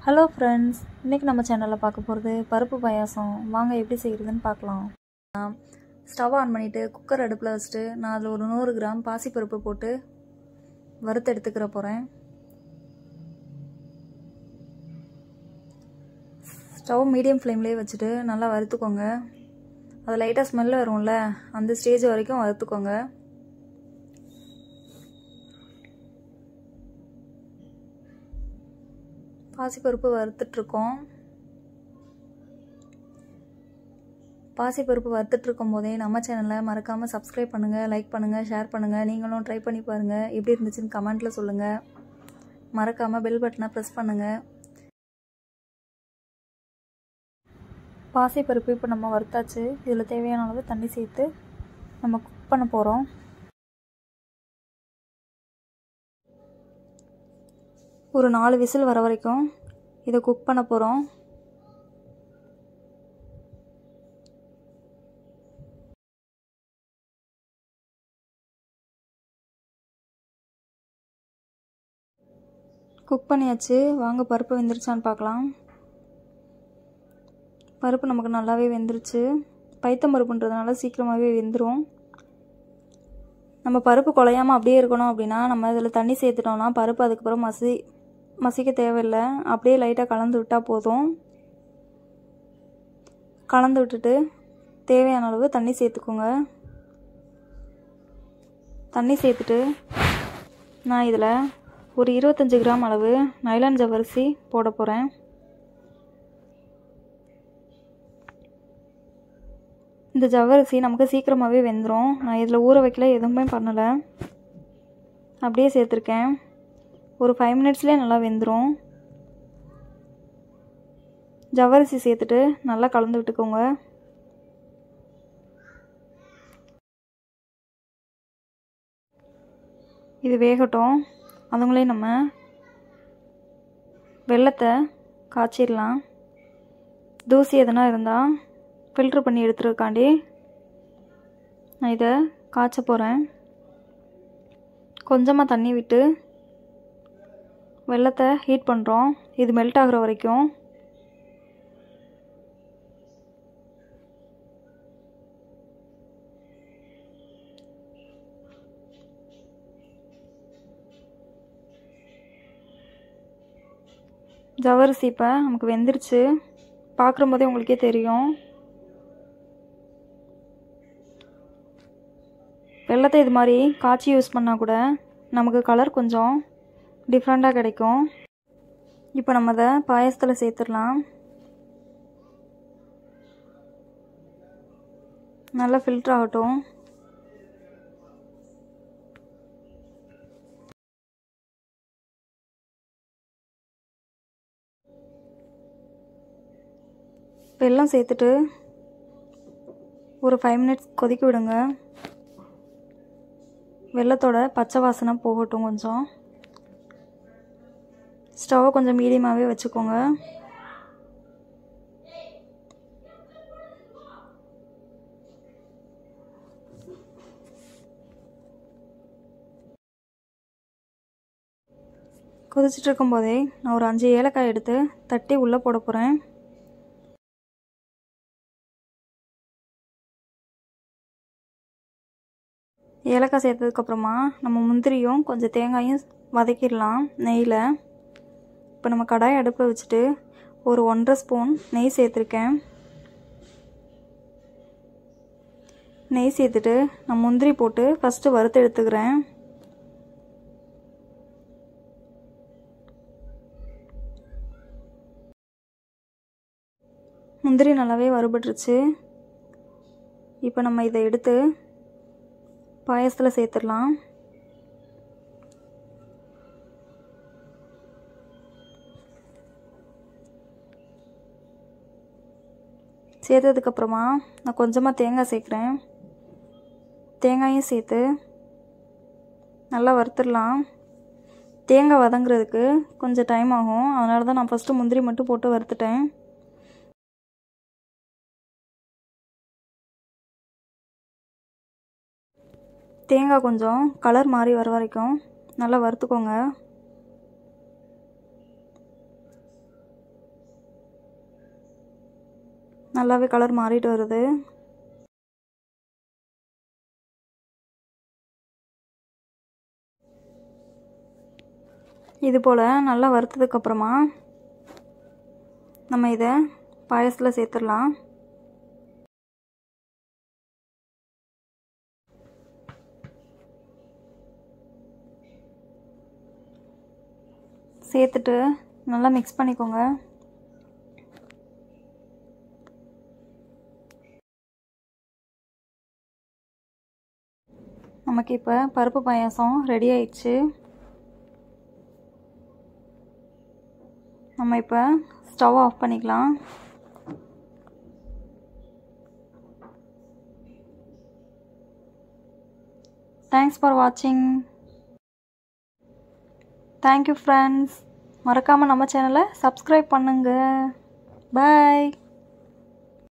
hello friends இன்றைக்கி நம்ம சேனலில் பார்க்க போகிறது பருப்பு பாயாசம் வாங்க எப்படி செய்கிறதுன்னு பார்க்கலாம் ஸ்டவ் ஆன் பண்ணிவிட்டு குக்கர் அடுப்பில் வச்சுட்டு நான் அதில் ஒரு நூறு கிராம் பாசிப்பருப்பு போட்டு வறுத்து எடுத்துக்கிற போகிறேன் ஸ்டவ் மீடியம் ஃப்ளேம்லேயே வச்சுட்டு நல்லா வறுத்துக்கோங்க அது லைட்டாக ஸ்மெல் வரும்ல அந்த ஸ்டேஜ் வரைக்கும் வறுத்துக்கோங்க பாசிப்பருப்பு வறுத்துட்ருக்கோம் பாசிப்பருப்பு வறுத்துட்ருக்கும் போதே நம்ம சேனலை மறக்காமல் சப்ஸ்கிரைப் பண்ணுங்கள் லைக் பண்ணுங்கள் ஷேர் பண்ணுங்கள் நீங்களும் ட்ரை பண்ணி பாருங்கள் எப்படி இருந்துச்சுன்னு கமெண்ட்டில் சொல்லுங்கள் மறக்காமல் பெல் பட்டனை ப்ரெஸ் பண்ணுங்கள் பாசிப்பருப்பு இப்போ நம்ம வறுத்தாச்சு இதில் தேவையான அளவு தண்ணி சேர்த்து நம்ம குக் பண்ண போகிறோம் ஒரு நாலு விசில் வர வரைக்கும் இதை குக் பண்ண போகிறோம் குக் பண்ணியாச்சு வாங்க பருப்பு வெந்துருச்சான்னு பார்க்கலாம் பருப்பு நமக்கு நல்லாவே வெந்துருச்சு பைத்தம் பருப்புன்றதுனால சீக்கிரமாகவே வெந்துடும் நம்ம பருப்பு குலையாமல் அப்படியே இருக்கணும் அப்படின்னா நம்ம இதில் தண்ணி சேர்த்துட்டோம்னா பருப்பு அதுக்கப்புறம் மசி மசிக்க தேவையில்லை அப்படியே லைட்டாக கலந்து விட்டால் போதும் கலந்து விட்டுட்டு தேவையான அளவு தண்ணி சேர்த்துக்கோங்க தண்ணி சேர்த்துட்டு நான் இதில் ஒரு இருபத்தஞ்சி கிராம் அளவு நைலான் ஜவ்வரிசி போட போகிறேன் இந்த ஜவ்வரிசி நமக்கு சீக்கிரமாகவே வெந்துடும் நான் இதில் ஊற வைக்கல எதுவுமே பண்ணலை அப்படியே சேர்த்துருக்கேன் ஒரு ஃபைவ் மினிட்ஸ்லேயே நல்லா வெந்துடும் ஜவ்வரிசி சேர்த்துட்டு நல்லா கலந்து விட்டுக்கோங்க இது வேகட்டும் அதுங்களே நம்ம வெள்ளத்தை காய்ச்சிடலாம் தூசி எதனா இருந்தால் ஃபில்ட்ரு பண்ணி எடுத்துருக்காண்டி நான் இதை காய்ச்ச போகிறேன் கொஞ்சமாக தண்ணி விட்டு வெள்ளத்தை ஹீட் பண்ணுறோம் இது மெல்ட் ஆகிற வரைக்கும் ஜவரிசி இப்போ நமக்கு வெந்துருச்சு பார்க்குற போதே உங்களுக்கே தெரியும் வெள்ளத்தை இது மாதிரி காய்ச்சி யூஸ் பண்ணால் கூட நமக்கு கலர் கொஞ்சம் டிஃப்ரெண்ட்டாக கிடைக்கும் இப்போ நம்ம அதை பாயசத்தில் சேர்த்துடலாம் நல்லா ஃபில்ட்ரு ஆகட்டும் வெல்லம் சேர்த்துட்டு ஒரு ஃபைவ் மினிட்ஸ் கொதிக்க விடுங்க வெள்ளத்தோட பச்சை வாசனை போகட்டும் கொஞ்சம் ஸ்டவ்வை கொஞ்சம் மீடியமாகவே வச்சுக்கோங்க கொதிச்சுட்டு இருக்கும்போதே நான் ஒரு அஞ்சு ஏலக்காய் எடுத்து தட்டி உள்ளே போட போகிறேன் ஏலக்காய் சேர்த்ததுக்கப்புறமா நம்ம முந்திரியும் கொஞ்சம் தேங்காயும் வதக்கிடலாம் நெய்யில் இப்போ நம்ம கடாய் அடுப்பில் வச்சுட்டு ஒரு ஒன்றரை ஸ்பூன் நெய் சேர்த்துருக்கேன் நெய் சேர்த்துட்டு நான் முந்திரி போட்டு ஃபஸ்ட்டு வறுத்து எடுத்துக்கிறேன் முந்திரி நல்லாவே வறுபட்டுருச்சு இப்போ நம்ம இதை எடுத்து பாயசத்தில் சேர்த்துடலாம் சேர்த்ததுக்கப்புறமா நான் கொஞ்சமாக தேங்காய் சேர்க்குறேன் தேங்காயும் சேர்த்து நல்லா வறுத்துடலாம் தேங்காய் வதங்குறதுக்கு கொஞ்சம் டைம் ஆகும் அதனால தான் நான் ஃபஸ்ட்டு முந்திரி மட்டும் போட்டு வறுத்துட்டேன் தேங்காய் கொஞ்சம் கலர் மாறி வர வரைக்கும் நல்லா வறுத்துக்கோங்க நல்லாவே கலர் மாறிட்டு வருது இது போல் நல்லா வறுத்ததுக்கப்புறமா நம்ம இதை பாயசத்தில் சேர்த்துடலாம் சேர்த்துட்டு நல்லா மிக்ஸ் பண்ணிக்கோங்க நமக்கு இப்போ பருப்பு பாயாசம் ரெடி ஆயிடுச்சு நம்ம இப்போ ஸ்டவ் ஆஃப் பண்ணிக்கலாம் தேங்க்ஸ் ஃபார் வாட்சிங் தேங்க்யூ ஃப்ரெண்ட்ஸ் மறக்காமல் நம்ம சேனலை சப்ஸ்கிரைப் பண்ணுங்கள் பாய்